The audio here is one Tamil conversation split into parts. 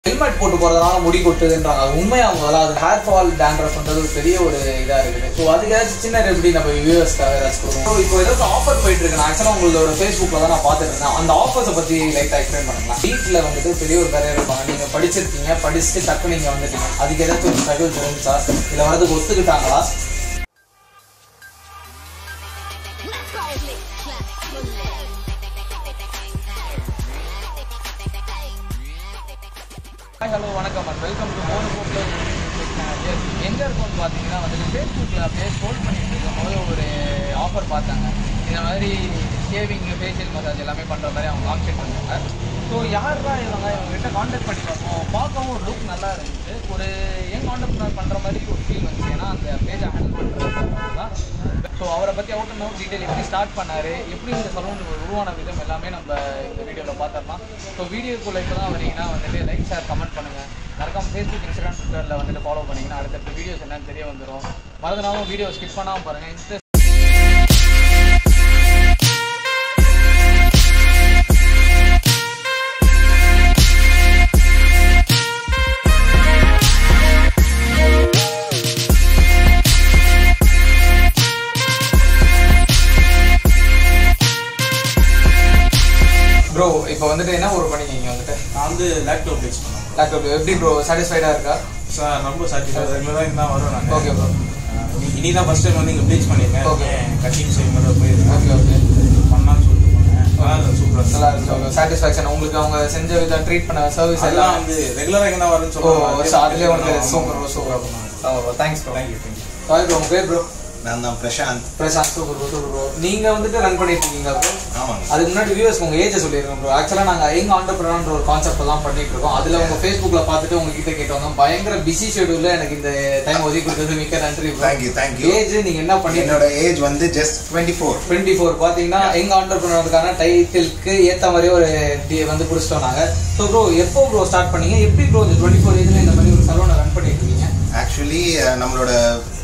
ஹெல்மெட் போட்டு போறதுனால முடி கொட்டுதுன்றாங்க அது உண்மையா முதல்ல அது ஹேர் ஃபால் டேண்ட்ரஃப்ன்றது ஒரு பெரிய ஒரு இதா இருக்குது ஸோ அதுக்கு ஏதாச்சும் சின்ன ரெமெடி நம்ம வியூவர்ஸ்க்காக ஏதாச்சும் கொடுக்கணும் ஸோ இப்போ ஏதாச்சும் ஆஃபர் போயிட்டு இருக்கு நான் ஆக்சுவலாக உங்களோட ஃபேஸ்புக்கில் தான் நான் பார்த்துட்டு இருந்தேன் அந்த ஆஃபர்ஸை பற்றி லைட்டாக எக்ஸ்பிளைன் பண்ணுங்களேன் வீட்டில் வந்துட்டு பெரிய ஒரு பேரே இருப்பாங்க நீங்க படிச்சிருக்கீங்க படிச்சுட்டு டக்கு நீங்க வந்துட்டீங்க அதுக்கு ஏதாச்சும் ஒரு ஸ்ட்ரகிள் தெரிஞ்சா இல்லை வரதுக்கு ஒத்துக்கிட்டாங்களா Let's go. Lick, clap, your leg. Hi hello வணக்கம் அண்ட் வெல்கம் டு மோனோ போக்கில் எங்கே இருக்கும்னு பார்த்தீங்கன்னா வந்துட்டு ஃபேஸ்புக்கில் அப்படியே ஸ்க்ரோல் பண்ணிட்டு இருக்கும் போது ஒரு ஆஃபர் பார்த்தாங்க இந்த மாதிரி ஷேவிங் ஃபேஷியல் மசாஜ் எல்லாமே பண்ணுற மாதிரி அவங்க கான்செப்ட் பண்ணாங்க ஸோ யாரா இவங்க இவங்ககிட்ட காண்டாக்ட் பண்ணி பார்ப்போம் பார்க்கவும் ஒரு லுக் நல்லா இருந்துச்சு ஒரு யங் காண்டக்ட் பண்ணுற மாதிரி ஒரு ஃபீல் வந்துச்சு ஏன்னா அந்த பேஜை ஹேண்டில் பண்ணுறது தான் ஸோ அவரை பற்றி அவுட் அண்ட் அவுட் டீட்டெயில் எப்படி ஸ்டார்ட் பண்ணாரு எப்படி இந்த சலூன் உருவான விதம் எல்லாமே நம்ம இந்த வீடியோவில் பார்த்தோம்னா ஸோ வீடியோக்குள்ளே இப்போ தான் வரீங்கன்னா வந்துட்டு லைக் ஷேர் கமெண்ட் பண்ணுங்கள் மறக்காம ஃபேஸ்புக் இன்ஸ்டாகிராம் ட்விட்டரில் வந்துட்டு ஃபாலோ பண்ணிங்கன்னா அடுத்தடுத்த வீடியோஸ் என்னன்னு தெரிய வந்துடும் மறந்துடாமல் வீடியோ ஸ்கிப் பண்ணாமல் பாருங்கள் இன்ஸ்டா ப்ரோ இப்போ வந்துட்டு என்ன ஒரு பண்ணி நீங்கள் வந்துட்டு நான் வந்து லேப்டாப் யூஸ் பண்ணுவேன் லேப்டாப் எப்படி ப்ரோ சாட்டிஸ்ஃபைடாக இருக்கா சார் ரொம்ப சாட்டிஸ்ஃபைட் ரெகுலராக தான் வரும் நான் ஓகே ப்ரோ இனி தான் ஃபர்ஸ்ட் டைம் வந்து இங்கே ப்ளீச் பண்ணியிருக்கேன் Okay. கட்டிங் செய்யும் போது போயிருக்கேன் ஓகே ஓகே பண்ணான்னு சொல்லிட்டு போனேன் நல்லா சூப்பராக நல்லா இருந்துச்சு சாட்டிஸ்ஃபேக்ஷன் உங்களுக்கு அவங்க செஞ்ச விதம் ட்ரீட் பண்ண சர்வீஸ் அதெல்லாம் எல்லாம் வந்து ரெகுலராக இங்கே தான் வரும்னு ஓ சொல்லுவாங்க ஸோ அதுலேயே உங்களுக்கு super super bro thanks bro thank you thank you sorry bro உங்கள் பேர் ப்ரோ நான் தான் Prashanth Prashanth super bro super bro நீங்கள் வந்துட்டு ரன் பண்ணிட்டு இருக்கீங்க ப்ரோ ஆமாங்க அதுக்கு முன்னாடி வியூவர்ஸ் உங்க ஏஜ் சொல்லிருக்கோம் ப்ரோ ஆக்சுவலா நாங்க எங்க ஆண்டர்பிரனர் ஒரு கான்செப்ட் தான் பண்ணிட்டு இருக்கோம் அதுல உங்க ஃபேஸ்புக்ல பார்த்துட்டு உங்ககிட்ட கேட்டு வந்தோம் பயங்கர பிஸி ஷெட்யூல்ல எனக்கு இந்த டைம் ஒதுக்கி கொடுத்தது மிக்க நன்றி bro Thank you, thank you. Age நீங்க என்ன பண்ணி என்னோட ஏஜ் வந்து just twenty four twenty four பார்த்தீங்கன்னா எங்க ஆண்டர்பிரனருக்கான டைட்டிலுக்கு ஏத்த மாதிரி ஒரு டி- வந்து பிடிச்சிட்டோம் நாங்க ஸோ ப்ரோ எப்போ ப்ரோ ஸ்டார்ட் பண்ணீங்க எப்படி ப்ரோ இந்த டுவெண்ட்டி ஃபோர் ஏஜ்ல இந்த மாதிரி ஒரு சலூனை ரன் பண்ணிட்டு இருக்கீங்க ஆக்சுவலி நம்மளோட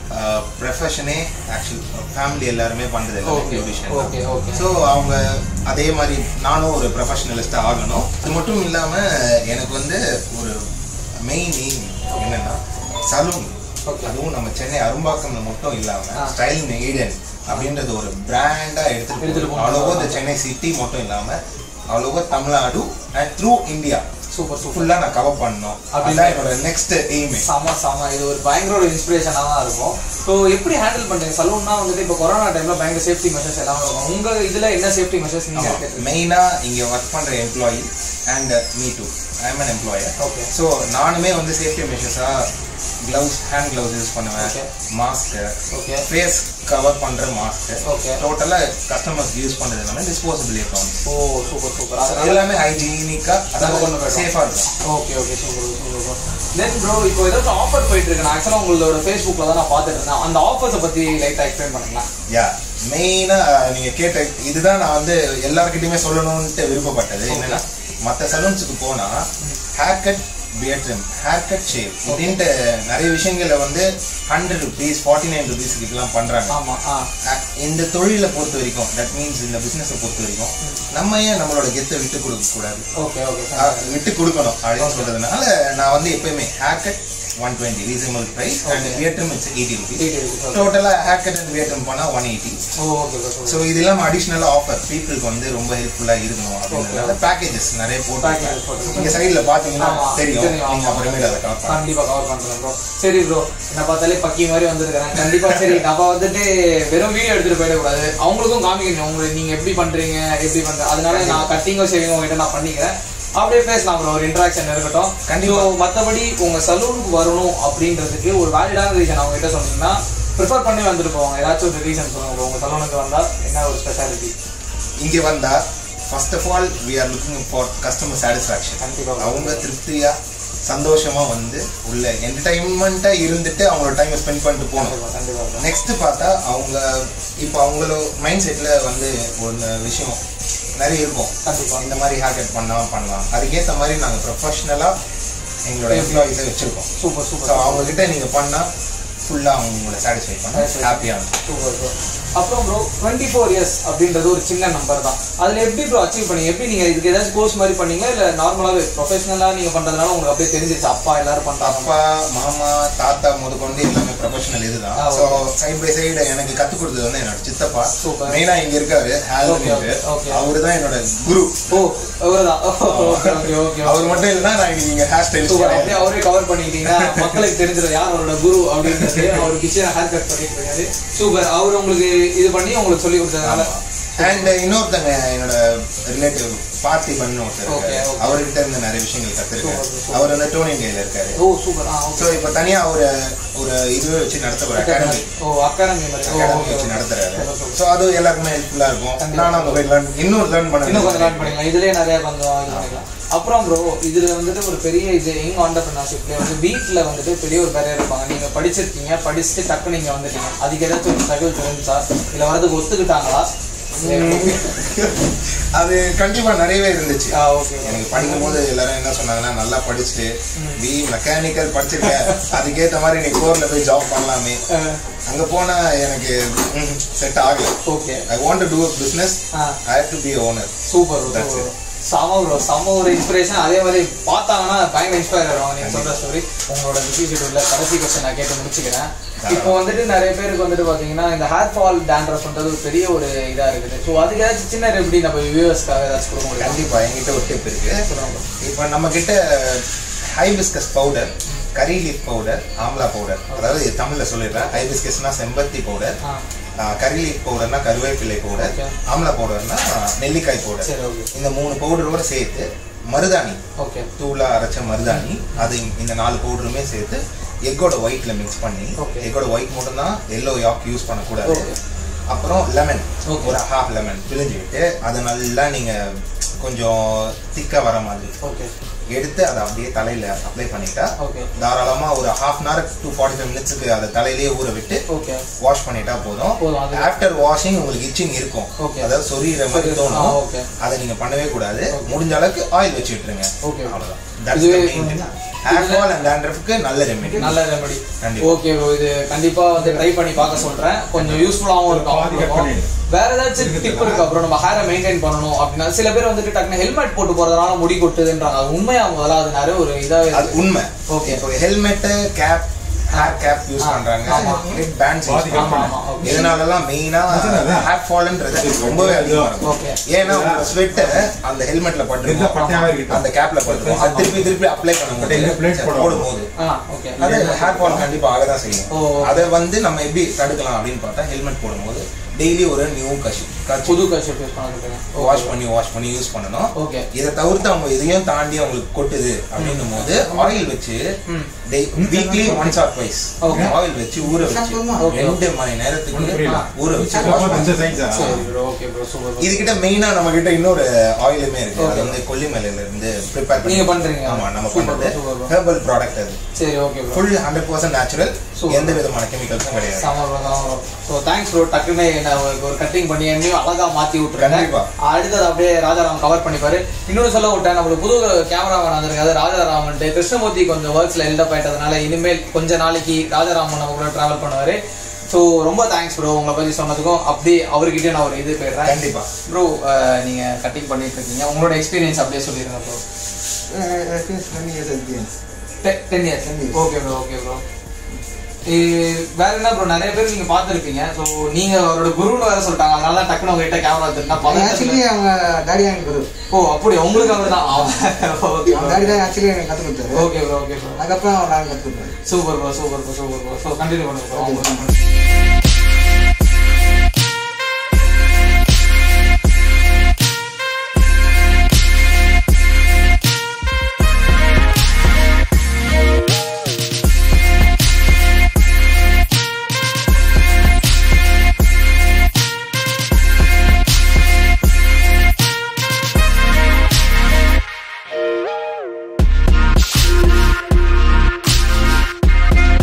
ப்ரொஃபஷனே ஆக்சுவலி ஃபேமிலி எல்லாருமே பண்ணுறது எல்லாமே Okay, பியூட்டிஷியன் okay, okay. ஸோ அவங்க அதே மாதிரி நானும் ஒரு ப்ரொஃபஷனலிஸ்டாக ஆகணும் அது மட்டும் இல்லாமல் எனக்கு வந்து ஒரு மெயின் எய்ம் என்னன்னா சலூன் Okay. அதுவும் நம்ம சென்னை அரும்பாக்கம்ல மட்டும் ஆ. இல்லாமல் ஸ்டைல் மெய்டன் அப்படின்றது ஒரு பிராண்டாக எடுத்துட்டு எடுத்துட்டு போகணும் ஆல் ஓவர் த போகணும். சென்னை சிட்டி மட்டும் இல்லாமல் all over Tamil Nadu and through India super super ஃபுல்லாக நான் கவர் பண்ணணும் அப்படின்னு அதுதான் என்னோட நெக்ஸ்ட் எய்மே செம செம இது ஒரு பயங்கர ஒரு இன்ஸ்பிரேஷனாக தான் இருக்கும் ஸோ எப்படி ஹேண்டில் பண்றீங்க சலூன்னா வந்துட்டு இப்போ கொரோனா டைம்ல பயங்கர சேஃப்டி மெஷர்ஸ் எல்லாம் இருக்கும் உங்க இதுல என்ன சேஃப்டி மெஷர்ஸ் நீங்க எடுத்துட்டு மெயினா இங்க ஒர்க் பண்ற employee and me too I am an employer Okay. So நானுமே வந்து சேஃப்டி மெஷர்ஸா கிளவுஸ் ஹேண்ட் கிளவுஸ் யூஸ் பண்ணுவேன் Okay. Mask Okay. Face cover பண்ற மாஸ்க் Okay. டோட்டலா கஸ்டமர்ஸ் யூஸ் பண்றது எல்லாமே டிஸ்போசபிள் இருக்கும் ஓ சூப்பர் சூப்பர் அதனால எல்லாமே ஹைஜீனிக்கா நம்ம கொண்டு போயிடும். சேஃபா இருக்கும் okay okay super super then bro இப்போ ஏதாச்சும் ஆஃபர் போயிட்டு இருக்கு நான் ஆக்சுவலாக உங்களோட ஃபேஸ்புக்கில் தான் நான் பார்த்துட்டு இருந்தேன் அந்த ஆஃபர்ஸை பற்றி லைட்டாக எக்ஸ்பிளைன் பண்ணுங்களேன் யா மெயினா நீங்க கேட்ட இதுதான் நான் வந்து எல்லார்கிட்டயுமே சொல்லணும்னு விருப்பப்பட்டது என்னன்னா மற்ற சலூன்ஸுக்கு போனா hair cut beard trim hair cut shave அப்படின்ட்டு நிறைய விஷயங்கள்ல வந்து ஹண்ட்ரட் ருபீஸ் ஃபார்ட்டி நைன் ருபீஸ்க்குலாம் பண்றாங்க ஆமாம் ஆ அஹ் இந்த தொழிலை பொறுத்த வரைக்கும் தட் மீன்ஸ் இந்த பிசினஸை பொறுத்த வரைக்கும் நம்ம ஏன் நம்மளோட கெத்தை விட்டு கொடுக்க கூடாது ஓகே ஓகே அஹ் விட்டு கொடுக்கணும் அப்படின்னு சொல்றதுனால நான் வந்து எப்பயுமே hair cut one twenty reasonable price and Okay. Beard trim it's eighty rupees 80 rupees, okay. டோட்டலா hair cut and beard trim போனா one eighty oh okay okay so இது இல்லாமல் அடிஷ்னலாக ஆஃபர் பீப்புளுக்கு வந்து ரொம்ப ஹெல்ப்ஃபுல்லாக இருக்கணும் அப்படின்றதுனால பேக்கேஜஸ் நிறைய Packages போட்டு போட்டு. நீங்கள் சைடில் பார்த்தீங்கன்னா ஆமா, தெரியும் தெரியும், நீங்கள் ஆமா. அப்புறமேல அதை கவர் பண்ணலாம் கண்டிப்பா கவர் பண்றேன் ப்ரோ சரி ப்ரோ என்ன பார்த்தாலே பக்கி மாதிரி வந்திருக்கிறேன் கண்டிப்பா சரி நம்ம வந்துட்டு வெறும் வீடியோ எடுத்துட்டு போயிடக்கூடாது அவங்களுக்கும் காமிக்கணும் உங்களை நீங்க எப்படி பண்றீங்க எப்படி பண்ற அதனால நான் கட்டிங்கோ சேவிங்கோ உங்ககிட்ட நான் பண்ணிக்கிறேன் அப்படியே பேசலாம் ப்ரோ ஒரு இன்ட்ராக்ஷன் இருக்கட்டும் கண்டிப்பா. ஸோ மற்றபடி உங்க சலூனுக்கு வரணும் அப்படின்றதுக்கு ஒரு வேலிடான ரீசன் அவங்க கிட்ட சொன்னீங்கன்னா ப்ரிஃபர் பண்ணி வந்துட்டு போவாங்க ஏதாச்சும் ஒரு ரீசன் சொல்லுங்க bro. உங்க சலூனுக்கு வந்தா என்ன ஒரு ஸ்பெஷாலிட்டி இங்கே வந்தால் first of all we are looking for customer satisfaction கண்டிப்பா. அவங்க திருப்தியாக சந்தோஷமா வந்து உள்ள என்டர்டைன்மெண்ட்டாக இருந்துட்டு அவங்களோட டைமை ஸ்பெண்ட் பண்ணிட்டு போகணும் கண்டிப்பா கண்டிப்பா bro. நெக்ஸ்ட் பார்த்தா அவங்க இப்போ அவங்களோட மைண்ட் செட்டில் வந்து ஒரு விஷயம் நிறைய இருக்கும் கண்டிப்பா. இந்த மாதிரி ஹேர் கட் பண்ணலாம் பண்ணலாம் அதுக்கேற்ற மாதிரி நாங்கள் ப்ரொஃபஷ்னலாக எங்களோட எம்ப்ளாயிஸை வச்சுருக்கோம் சூப்பர் சூப்பர் ஸோ அவங்க கிட்ட நீங்கள் பண்ணால் ஃபுல்லாக அவங்க உங்களை சாட்டிஸ்ஃபை பண்ண Satisfy. ஹாப்பியாக இருக்கும் சூப்பர் ப்ரோ அப்புறம் ப்ரோ டுவெண்ட்டி ஃபோர் இயர்ஸ் அப்படின்றது ஒரு சின்ன நம்பர் தான் அதில் எப்படி ப்ரோ அச்சீவ் பண்ணீங்க எப்படி நீங்கள் இதுக்கு ஏதாச்சும் கோர்ஸ் மாதிரி பண்ணீங்களா இல்லை நார்மலாகவே ப்ரொஃபஷனலாக நீங்கள் பண்ணுறதுனால உங்களுக்கு அப்படியே தெரிஞ்சிருச்சு அப்பா எல்லாரும் பண்ணுறாங்க அப்பா மாமா தாத்தா முதற்கொண்டு எல்லாமே ப்ரொஃபஷனல் இதுதான் ஆ, ஸோ சைட் பை சைடு எனக்கு கற்றுக் கொடுத்தது வந்து என்னோட சித்தப்பா Super. மெயினாக இங்க இருக்காரு Okay, okay, okay. அவரு தான் என்னோட குரு ஓ அவர்தான் ஓகே ஓகே ஓகே அவர் மட்டும் இல்லைன்னா நான் இன்னைக்கு இங்க ஹேர் ஸ்டைல் சூப்பர் அப்படியே அவரே கவர் பண்ணிட்டீங்கன்னா மக்களுக்கு தெரிஞ்சிடும் யார் அவரோட குரு அப்படின்றது அவர் கிச்சன் ஹேர் கட் பண்ணிட்டு இருக்காரு சூப்பர் அவர் உங்களுக்கு இது பண்ணி உங்களுக்கு சொல்லி கொடுத்ததுனால அண்ட் இன்னொருத்தங்க என்னோட ரிலேட்டிவ் பார்த்திபன் ஒருத்தர் Okay, இருக்காரு okay. அவர்கிட்ட இருந்து நிறைய விஷயங்கள் கத்துருக்கேன் Super, super. அவர் வந்து டோன் இந்தியால இருக்காரு ஓ சூப்பர் ஆ ஸோ ஓகே இப்போ தனியா ஒரு ஒரு இதுவே வச்சு நடத்த ஒரு அகாடமி ஓ அகாடமி மாதிரி ஓ அகாடமி ஓகே வச்சு ஓகே நடத்துறாரு ஸோ அது எல்லாருக்குமே ஹெல்ப்ஃபுல்லா இருக்கும் கண்டிப்பா. நானும் அங்க போய் learn- இன்னும் லேர்ன் பண்ண இன்னும் கொஞ்சம் லேர்ன் பண்ணிக்கலாம் இதுலயே நிறைய கொஞ்சம் இது பண்ணிக்கலாம் அப்புறம் ப்ரோ இதுல வந்துட்டு ஒரு பெரிய இது யங் ஆண்டர்பிரினர்ஷிப்ல வந்து வீட்ல வந்துட்டு பெரிய ஒரு பேரியர் இருப்பாங்க நீங்க படிச்சிருக்கீங்க படிச்சுட்டு டக்கு நீங்க வந்துட்டீங்க அதுக்கு ஏதாச்சும் ஒரு ஸ்ட்ரகிள் தெரிஞ்சா இல்ல வரதுக்கு ஒத்துக்கிட்டாங்களா அது கண்டிப்பா நிறையவே இருந்துச்சு ஆ ஓகே எனக்கு படிக்கும் போது எல்லாரும் என்ன சொன்னாங்கன்னா நல்லா படிச்சுட்டு பி மெக்கானிக்கல் படிச்சிருக்க அதுக்கேத்த மாதிரி நீ கோர்ல போய் ஜாப் பண்ணலாமே அங்க போனா எனக்கு செட் ஆகல okay I want to do a business ah I have to be owner super That's bro it. செம ப்ரோ செம ஒரு இன்ஸ்பிரேஷன் அதே மாதிரி பார்த்தாங்கன்னா பயங்கர இன்ஸ்பயர் ஆயிடுவாங்க நீங்க சொல்ற ஸ்டோரி உங்களோட பிஸி ஷெட்யூல்ல கடைசி கொஸ்டின் நான் கேட்டு முடிச்சுக்கிறேன் இப்போ வந்துட்டு நிறைய பேருக்கு வந்துட்டு பாத்தீங்கன்னா இந்த ஹேர் ஃபால் டேண்ட்ரஃப்ன்றது ஒரு பெரிய ஒரு இதா இருக்குது ஸோ அதுக்கு ஏதாச்சும் சின்ன ரெமெடி நம்ம வியூவர்ஸ்க்காக ஏதாச்சும் கொடுக்க முடியும் கண்டிப்பா என்கிட்ட ஒரு டிப் இருக்கு இப்போ நம்ம கிட்ட hibiscus powder curry leaf powder amla powder அதாவது இது தமிழ்ல சொல்லிடுறேன் ஹைபிஸ்கஸ்னா செம்பருத்தி பவுடர் ஆ கரி லீஃப் பவுடர்னா கருவேப்பிலை பவுடர் Okay. ஆம்லா பவுடர்னா நெல்லிக்காய் பவுடர் சரி ஓகே இந்த மூணு பவுடரோட சேர்த்து மருதாணி ஓகே தூளா அரைச்ச மருதாணி அது இந்த நாலு பவுடருமே சேர்த்து எக்கோட ஒயிட்ல மிக்ஸ் பண்ணி Okay. எக்கோட ஒயிட் மட்டும் தான் எல்லோ யாக் யூஸ் பண்ணக்கூடாது Okay. அப்புறம் லெமன் Okay. ஒரு ஹாஃப் லெமன் பிழிஞ்சு விட்டு அதை நல்லா நீங்க கொஞ்சம் திக்கா வர மாதிரி ஓகே எடுத்து அதை அப்படியே தலையில அப்ளை பண்ணிட்டா ஓகே தாராளமா ஒரு half an hour to forty five மினிட்ஸுக்கு அதை தலையிலேயே ஊற விட்டு ஓகே வாஷ் பண்ணிட்டா போதும் போதும், அது- ஆஃப்டர் வாஷிங் உங்களுக்கு இச்சிங் இருக்கும் Okay. அதாவது சொரியிற மாதிரி சொரி- தோணும் ஆ, okay. அதை நீங்க பண்ணவே கூடாது Okay. முடிஞ்ச அளவுக்கு ஆயில் வச்சு விட்டுருங்க Okay. அவ்வளவுதான் இதுவே- ஹேர் ஃபால் அண்ட் டேண்ட்ரஃப்க்கு நல்ல ரெமெடி நல்ல ரெமெடி கண்டிப்பா. ஓகே ப்ரோ இது கண்டிப்பா வந்து ட்ரை பண்ணி பார்க்க சொல்றேன் கொஞ்சம் யூஸ்ஃபுல்லாகவும் இருக்கும் அவங்களுக்கும். வேற ஏதாச்சும் டிப் இருக்கா ப்ரோ நம்ம ஹேரை மெயின்டைன் பண்ணணும் அப்படின்னா சில பேர் வந்துட்டு டக்குனு ஹெல்மெட் போட்டு போறதுனால முடி கொட்டுதுன்றாங்க அது உண்மையா முதல்ல அது நிறைய ஒரு இதாவே அது இருக்கு. உண்மை Okay. இப்போ helmet cap hair cap use ஆ, பண்றாங்க ஆமா. பேண்ட்ஸ் யூஸ் ஆமா, பண்றாங்க ஆமா, okay. இதனாலலாம் மெயினா ஹேர் ஃபால்ன்றது ரொம்பவே அதிகமா இருக்கும் Okay. ஏன்னா உங்க ஸ்வெட் அந்த ஹெல்மெட்ல எந்த பட்டு பட்டையாவே இருக்கட்டும். அந்த கேப்ல பட்டு அது திருப்பி திருப்பி அப்ளை இல்ல, plate பண்ணும்போது போடுவோம். போடும்போது ஆ ஓகே அது ஹேர் ஃபால் கண்டிப்பா ஆகதான் செய்யும் ஓ. அதை வந்து நம்ம எப்படி தடுக்கலாம் அப்படின்னு பார்த்தா ஹெல்மெட் போடும்போது டெய்லி ஒரு நியூ கஷி புது கஷிப் யூஸ் பண்ணிருக்கேன் வாஷ் பண்ணி வாஷ் பண்ணி யூஸ் பண்ணணும் ஓகே இதை தவிர்த்து அவங்க இதையும் தாண்டி அவங்களுக்கு கொட்டுது அப்படின்னும் போது ஆயில் வச்சு ம். Weekly once or twice Okay. Oil வச்சு ஊற வச்சு Okay. ரெண்டு மணி நேரத்துக்கு புரியல. ஊற வச்சு அப்போ wash இந்த பண்ணணும். size ஆ? சரி ப்ரோ ஓகே ப்ரோ சூப்பர் இது கிட்ட மெயினா நம்ம கிட்ட இன்னொரு ஆயிலுமே இருக்கு அது Okay. வந்து கொல்லிமலையில இருந்து ப்ரிப்பேர் நீங்க பண்றீங்க? ஆமா நம்ம Super, பண்றது super, bro. ஹெர்பல் ப்ராடக்ட் அது சரி okay bro full hundred percent natural Super. எந்த விதமான கெமிக்கல்ஸும் கிடையாது செம ப்ரோ செம ப்ரோ ஸோ தேங்க்ஸ் ப்ரோ டக்குன்னு என்ன ஒரு- ஒரு கட்டிங் பண்ணி என்னையும் அழகா மாத்தி விட்டுருங்க கண்டிப்பா. அடுத்தது அப்படியே ராஜாராம் கவர் பண்ணிப்பாரு இன்னொரு சொல்ல விட்டேன் நம்மளுக்கு புது கேமராமேன் வந்திருக்காரு ராஜாராமன்ட்டு கிருஷ்ணமூர்த்தி கொஞ்சம் ஒர்க்ஸ்ல எல்டப் ஆயிட்டதுனால இனிமேல் கொஞ்ச நாளைக்கு ராஜாராமன் நம்ம கூட டிராவல் பண்ணுவாரு ஸோ ரொம்ப தேங்க்ஸ் ப்ரோ உங்களை பத்தி சொன்னதுக்கும் அப்படியே அவர்கிட்டயே நான் ஒரு இது போயிடுறேன் கண்டிப்பா ப்ரோ நீங்க கட்டிங் பண்ணிட்டு இருக்கீங்க உங்களோட எக்ஸ்பீரியன்ஸ் அப்படியே சொல்லிடுங்க bro ten years okay bro okay bro வேற என்ன ப்ரோ நிறைய பேர் நீங்க பார்த்துருப்பீங்க ஸோ நீங்க அவரோட குருன்னு வேற சொல்லிட்டாங்க அதனால தான் டக்குனு உங்ககிட்ட கேமரா வச்சிருந்தா ஆக்சுவலி பதட்டத்துல அவங்க டாடி தான் குரு ஓ அப்படி உங்களுக்கு அவர் தான் ஓகே அவங்க டாடி தான் ஆக்சுவலி எனக்கு கற்றுக் கொடுத்தாரு ஓகே ப்ரோ ஓகே ப்ரோ அதுக்கப்புறம் அவர் நான் கற்றுக் கொடுத்தாரு super bro super bro super bro so continue பண்ணுங்க ப்ரோ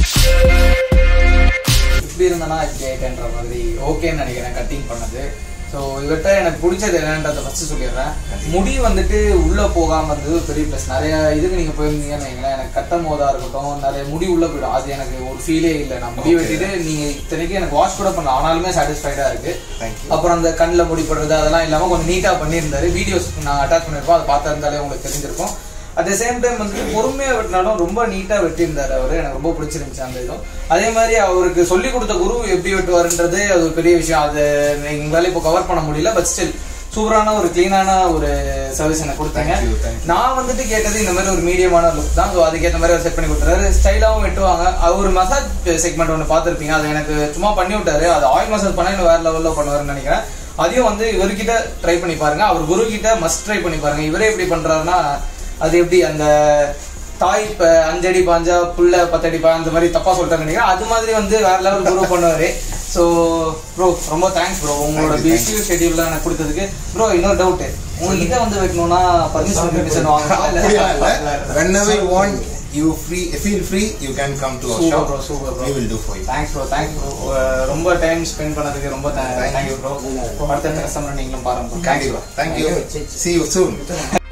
இப்படி இருந்தனா இப்படி ஆயிட்டேன்ற மாதிரி ஓகேன்னு நினைக்கிறேன் கட்டிங் பண்ணது ஸோ ஸோ இவர்கிட்ட எனக்கு பிடிச்சது என்னன்றதை ஃபர்ஸ்ட் சொல்லிடுறேன் முடி வந்துட்டு உள்ள போகாம இருந்தது ஒரு பெரிய ப்ளஸ் நிறைய இதுக்கு நீங்க போயிருந்தீங்கன்னு வைங்களேன் எனக்கு கட்டும் போதா இருக்கட்டும் நிறைய முடி உள்ள போயிடும் அது எனக்கு ஒரு ஃபீலே இல்லை நான் முடி வெட்டிட்டு நீங்க இத்தனைக்கு எனக்கு வாஷ் கூட பண்ணல ஆனாலுமே சாட்டிஸ்ஃபைடா இருக்கு Thank you. அப்புறம் அந்த கண்ணில் முடி படுறது அதெல்லாம் இல்லாம கொஞ்சம் நீட்டா பண்ணியிருந்தாரு வீடியோஸ் நான் அட்டாச் பண்ணிருப்போம் அதை பார்த்தா இருந்தாலே உங்களுக்கு தெரிஞ்சிருக்கும் அட் த சேம் டைம் வந்து பொறுமையா வெட்டினாலும் ரொம்ப நீட்டா வெட்டியிருந்தாரு அவரு எனக்கு ரொம்ப பிடிச்சிருந்துச்சு அந்த இதுவும் அதே மாதிரி அவருக்கு சொல்லி கொடுத்த குரு எப்படி வெட்டுவாருன்றது அது ஒரு பெரிய விஷயம் அது எங்களால இப்போ கவர் பண்ண முடியல பட் ஸ்டில் சூப்பரான ஒரு க்ளீனான ஒரு சர்வீஸ் எனக்கு கொடுத்தாங்க Thank you, thank you. நான் வந்துட்டு கேட்டது இந்த மாதிரி ஒரு மீடியமான லுக் தான் ஸோ அதுக்கேற்ற மாதிரி அவர் செட் பண்ணி கொடுத்தாரு ஸ்டைலாகவும் வெட்டுவாங்க அவர் மசாஜ் செக்மெண்ட் ஒன்று பார்த்துருப்பீங்க அது எனக்கு சும்மா பண்ணி விட்டாரு அது ஆயில் மசாஜ் பண்ணா இன்னும் வேற லெவலில் பண்ணுவாருன்னு நினைக்கிறேன் அதையும் வந்து இவர்கிட்ட ட்ரை பண்ணி பாருங்க அவர் குரு கிட்ட மஸ்ட் ட்ரை பண்ணி பாருங்க இவரே எப்படி பண்றாருன்னா அது எப்படி அந்த தாய் இப்ப அஞ்சடி பாஞ்சா புள்ள பத்தடி பா அந்த மாதிரி தப்பா சொல்லிட்டாங்க நினைக்கிறேன் அது மாதிரி வந்து வேற லெவல் குரு பண்ணுவாரு ஸோ ப்ரோ ரொம்ப தேங்க்ஸ் ப்ரோ உங்களோட Thank you, பிஸி ஷெடியூல்ல எனக்கு கொடுத்ததுக்கு ப்ரோ இன்னொரு டவுட் உங்ககிட்ட வந்து வைக்கணும்னா பர்மிஷன் பெர்மிஷன் வாங்கணுமா அப்படியா இல்ல இல்ல whenever you want you free feel free you can come to our Super shop bro, super bro. we will do for you thanks bro thanks bro ரொம்ப டைம் ஸ்பெண்ட் பண்ணதுக்கு ரொம்ப Thank தேங்க்யூ ப்ரோ அடுத்த கஸ்டமர் நீங்களும் பாருங்க bro. Thanks கண்டிப்பா bro. thank you see you soon